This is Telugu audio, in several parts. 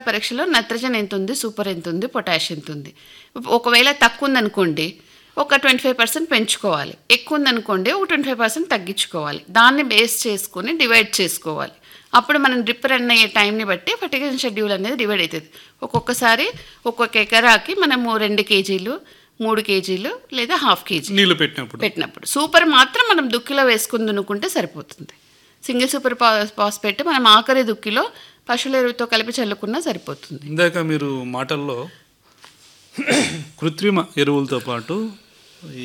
పరీక్షలో నత్రజని ఎంత ఉంది సూపర్ ఎంత ఉంది పొటాష్ ఎంత ఉంది ఒకవేళ తక్కువ ఉందనుకోండి ఒక ట్వంటీ ఫైవ్ పర్సెంట్ పెంచుకోవాలి ఎక్కువ ఉందనుకోండి ఒక ట్వంటీ ఫైవ్ పర్సెంట్ తగ్గించుకోవాలి దాన్ని బేస్ చేసుకొని డివైడ్ చేసుకోవాలి అప్పుడు మనం డ్రిప్ రన్ అయ్యే టైంని బట్టి ఫర్టిగేషన్ షెడ్యూల్ అనేది డివైడ్ అవుతుంది ఒక్కొక్కసారి ఒక్కొక్క ఎకరాకి మనము రెండు కేజీలు మూడు కేజీలు లేదా హాఫ్ కేజీ నీళ్లు పెట్టినప్పుడు పెట్టినప్పుడు సూపర్ మాత్రం మనం దుక్కిలో వేసుకుని దున్నుకుంటే సరిపోతుంది సింగిల్ సూపర్ పా- పాస్పేట్ మనం ఆఖరి దుక్కిలో పశువుల ఎరువుతో కలిపి చల్లుకున్నా సరిపోతుంది ఇందాక మీరు మాటల్లో కృత్రిమ ఎరువులతో పాటు ఈ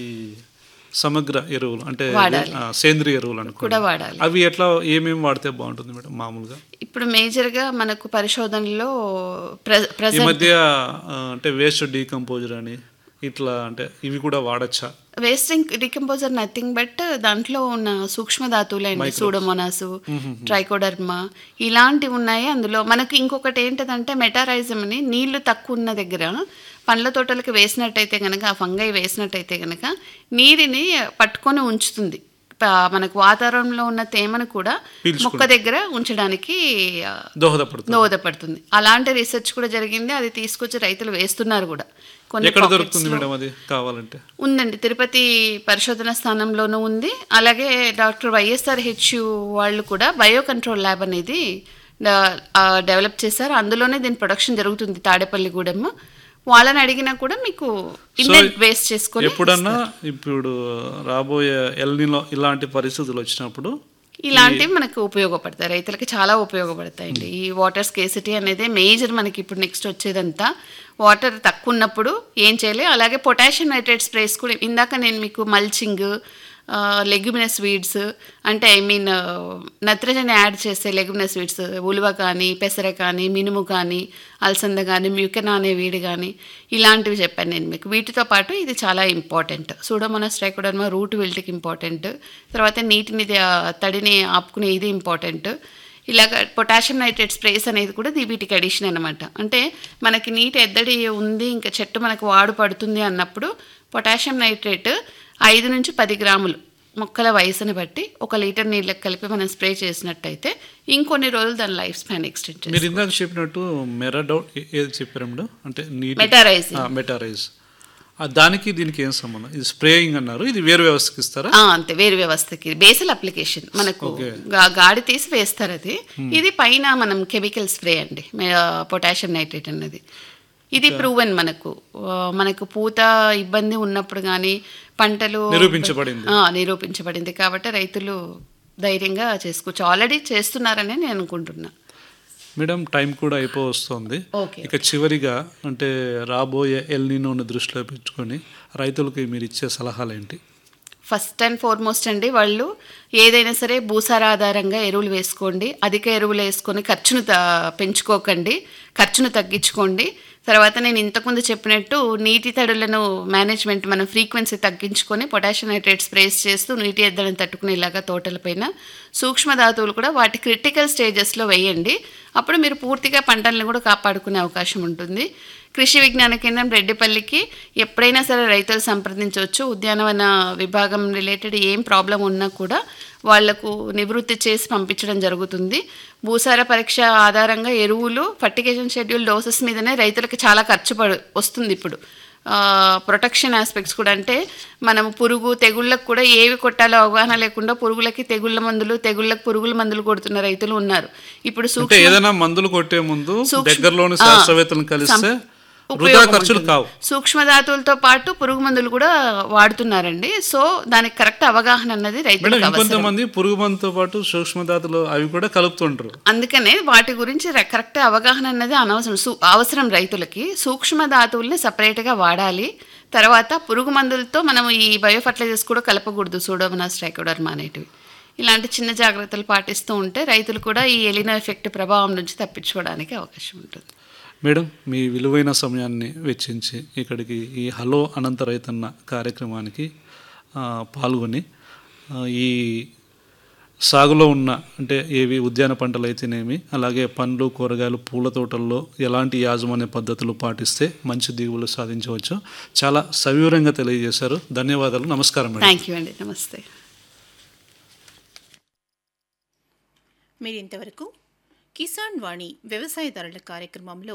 సమగ్ర ఎరువులు అంటే వాడాలి. ఆ, సేంద్రియ ఎరువులు అనుకో కూడా వాడాలి అవి ఎట్లా ఏమేమి వాడితే బాగుంటుంది మేడం మామూలుగా ఇప్పుడు మేజర్గా మనకు పరిశోధనలో ప్ర ఈ ప్రజెంట్ మధ్య ఆ, అంటే వేస్ట్ డీకంపోజర్ అని ఇట్లా అంటే ఇవి కూడా వాడచ్చా వేస్టింగ్ డికంపోజర్ నథింగ్ బట్ దాంట్లో ఉన్న సూక్ష్మ ధాతువులు అండి సూడోమోనాసు ట్రైకోడర్మా ఇలాంటివి ఉన్నాయి అందులో మనకు ఇంకొకటి ఏంటంటే మెటారైజం అని నీళ్లు తక్కువ ఉన్న దగ్గర పండ్ల తోటలకు వేసినట్టయితే కనుక ఆ ఫంగై వేసినట్టయితే కనుక నీటిని పట్టుకొని ఉంచుతుంది ప- మనకు వాతావరణంలో ఉన్న తేమను కూడా మొక్క దగ్గర ఉంచడానికి ఆ, దోహదపడుతుంది దోహదపడుతుంది అలాంటి రీసెర్చ్ కూడా జరిగింది అది తీసుకొచ్చి రైతులు వేస్తున్నారు కూడా కొన్ని ఎక్కడ pockets దొరుకుతుంది మేడం అది కావాలంటే ఉందండి తిరుపతి పరిశోధన స్థానంలోనూ ఉంది అలాగే డాక్టర్ వైఎస్ఆర్ హెచ్యు వాళ్ళు కూడా బయో కంట్రోల్ ల్యాబ్ అనేది డ- ఆ, డెవలప్ చేశారు అందులోనే దీని ప్రొడక్షన్ జరుగుతుంది తాడేపల్లిగూడెం వాళ్ళని అడిగినా కూడా మీకు ఇన్నెట్ వేస్ట్ చేసుకొని ఎప్పుడన్నా ఇప్పుడు రాబోయే ఎల్నిలో ఇలాంటి పరిస్థితులు వచ్చినప్పుడు ఇలాంటివి మనకు ఉపయోగపడతాయి రైతులకి చాలా ఉపయోగపడతాయండి ఈ వాటర్ స్కేసిటీ అనేది మేజర్ మనకి ఇప్పుడు నెక్స్ట్ వచ్చేదంతా వాటర్ తక్కువ ఉన్నప్పుడు ఏం చేయాలి అలాగే పొటాషియం నైట్రేట్ స్ప్రేస్ కూడా ఇందాక నేను మీకు మల్చింగ్ లెగ్యుమినస్ వీడ్స్ అంటే ఐ మీన్ నత్రజని యాడ్ చేసే లెగ్యుమినస్ వీడ్స్ ఉలువ కానీ పెసర కానీ మినుము కానీ అలసంద కానీ మ్యూకెనా అనే వీడి కానీ ఇలాంటివి చెప్పాను నేను మీకు వీటితో పాటు ఇది చాలా ఇంపార్టెంట్ సూడోమోనస్ ట్రైకోడర్మా రూట్ విల్ట్కి ఇంపార్టెంట్ తర్వాత నీటిని ద- తడిని ఆపుకునే ఇది ఇంపార్టెంట్ ఇలాగ పొటాషియం నైట్రేట్ స్ప్రేస్ అనేది కూడా ఇది వీటికి అడిషన్ అనమాట అంటే మనకి నీటి ఎద్దడి ఉంది ఇంకా చెట్టు మనకు వాడు పడుతుంది అన్నప్పుడు పొటాషియం నైట్రేట్ ఐదు నుంచి పది గ్రాములు మొక్కల వయసుని బట్టి ఒక లీటర్ నీళ్ళకి కలిపి మనం స్ప్రే చేసినట్టయితే ఇంకొన్ని రోజులు దాని లైఫ్ స్పాన్ ఎక్స్టెండ్ చేస్తుంది మీరు ఇందాక చెప్పినట్టు మెరాడౌ ఏది చెప్పారు మేడం అంటే నీటి మెటారైజ్ మెటారైజ్ దానికి దీనికి ఏం సంబంధం ఇది స్ప్రేయింగ్ అన్నారు ఇది వేరు వ్యవస్థకి ఇస్తారా అంతే వేరు వ్యవస్థకి బేసల్ అప్లికేషన్ మనకు గా- గాడి తీసి వేస్తారు అది ఇది పైన మనం కెమికల్ స్ప్రే అండి పొటాషియం నైట్రేట్ అన్నది ఇది ప్రూవెన్ మనకు ఆ, మనకు పూత ఇబ్బంది ఉన్నప్పుడు కానీ పంటలు నిరూపించబడింది. ఆ, నిరూపించబడింది కాబట్టి రైతులు ధైర్యంగా చేసుకోవచ్చు ఆల్రెడీ చేస్తున్నారని నేను అనుకుంటున్నా మేడం టైం కూడా అయిపో వస్తుంది ఓకే ఇక చివరిగా అంటే రాబోయే ఎల్నినోని దృష్టిలో పెట్టుకొని రైతులకి మీరు ఇచ్చే సలహాలు ఏంటి ఫస్ట్ అండ్ ఫార్మోస్ట్ అండి వాళ్ళు ఏదైనా సరే భూసార ఆధారంగా ఎరువులు వేసుకోండి అధిక ఎరువులు వేసుకొని ఖర్చును త- పెంచుకోకండి ఖర్చును తగ్గించుకోండి తర్వాత నేను ఇంతకుముందు చెప్పినట్టు నీటి తడులను మేనేజ్మెంట్ మనం ఫ్రీక్వెన్సీ తగ్గించుకొని పొటాషియం నైట్రేట్ స్ప్రేస్ చేస్తూ నీటి ఎద్దడిని తట్టుకునేలాగా తోటలపైన సూక్ష్మ ధాతువులు కూడా వాటి క్రిటికల్ స్టేజెస్లో వేయండి అప్పుడు మీరు పూర్తిగా పంటలను కూడా కాపాడుకునే అవకాశం ఉంటుంది కృషి విజ్ఞాన కేంద్రం రెడ్డిపల్లికి ఎప్పుడైనా సరే రైతులు సంప్రదించవచ్చు ఉద్యానవన విభాగం రిలేటెడ్ ఏం ప్రాబ్లం ఉన్నా కూడా వాళ్లకు నివృత్తి చేసి పంపించడం జరుగుతుంది భూసార పరీక్ష ఆధారంగా ఎరువులు ఫర్టిగేషన్ షెడ్యూల్ డోసెస్ మీదనే రైతులకు చాలా ఖర్చు పడు వస్తుంది ఇప్పుడు ప్రొటెక్షన్ ఆస్పెక్ట్స్ కూడా అంటే మనం పురుగు తెగుళ్ళకు కూడా ఏవి కొట్టాలో అవగాహన లేకుండా పురుగులకి తెగుళ్ళ మందులు తెగుళ్ళకు పురుగుల మందులు కొడుతున్న రైతులు ఉన్నారు ఇప్పుడు అంటే సూక్ష్మ ఏదైనా మందులు కొట్టే ముందు సూక్ష్మ- దగ్గరలోని ఆ, శాస్త్రవేత్తలను కలిస్తే వృధా ఉపయోగం ఖర్చులు ఉంటుంది. కావు సూక్ష్మ ధాతువులతో పాటు పురుగు మందులు కూడా వాడుతున్నారండి సో దానికి కరెక్ట్ అవగాహన అన్నది మేడం రైతులకు అవసరం ఇంకొంతమంది పురుగు మందుతో పాటు సూక్ష్మదాతలు అవి కూడా కలుపుతుంటారు అందుకనే వాటి గురించి ర- కరెక్ట్ అవగాహన అన్నది అనవసరం సు- అవసరం రైతులకి సూక్ష్మ ధాతువుల్ని సపరేట్గా వాడాలి తర్వాత పురుగు మందులతో మనం ఈ బయో ఫర్టిలైజర్స్ కూడా కలపకూడదు సూడోమనాస్ ట్రైకోడర్మా అనేటివి ఇలాంటి చిన్న జాగ్రత్తలు పాటిస్తూ ఉంటే రైతులు కూడా ఈ ఎలినో ఎఫెక్ట్ ప్రభావం నుంచి తప్పించుకోవడానికి అవకాశం ఉంటుంది మేడం మీ విలువైన సమయాన్ని వెచ్చించి ఇక్కడికి ఈ హలో అనంత రైతన్న కార్యక్రమానికి ఆ, పాల్గొని ఆ, ఈ సాగులో ఉన్న అంటే ఏవి ఉద్యాన పంటలు అయితేనేమి అలాగే పండ్లు కూరగాయలు పూల తోటల్లో ఎలాంటి యాజమాన్య పద్ధతులు పాటిస్తే మంచి దిగుబడులు సాధించవచ్చు చాలా సవివరంగా తెలియజేశారు ధన్యవాదాలు నమస్కారం మేడం థ్యాంక్ యూ అండి నమస్తే మీరు ఇంతవరకు కిసాన్ వాణి వ్యవసాయదారుల కార్యక్రమంలో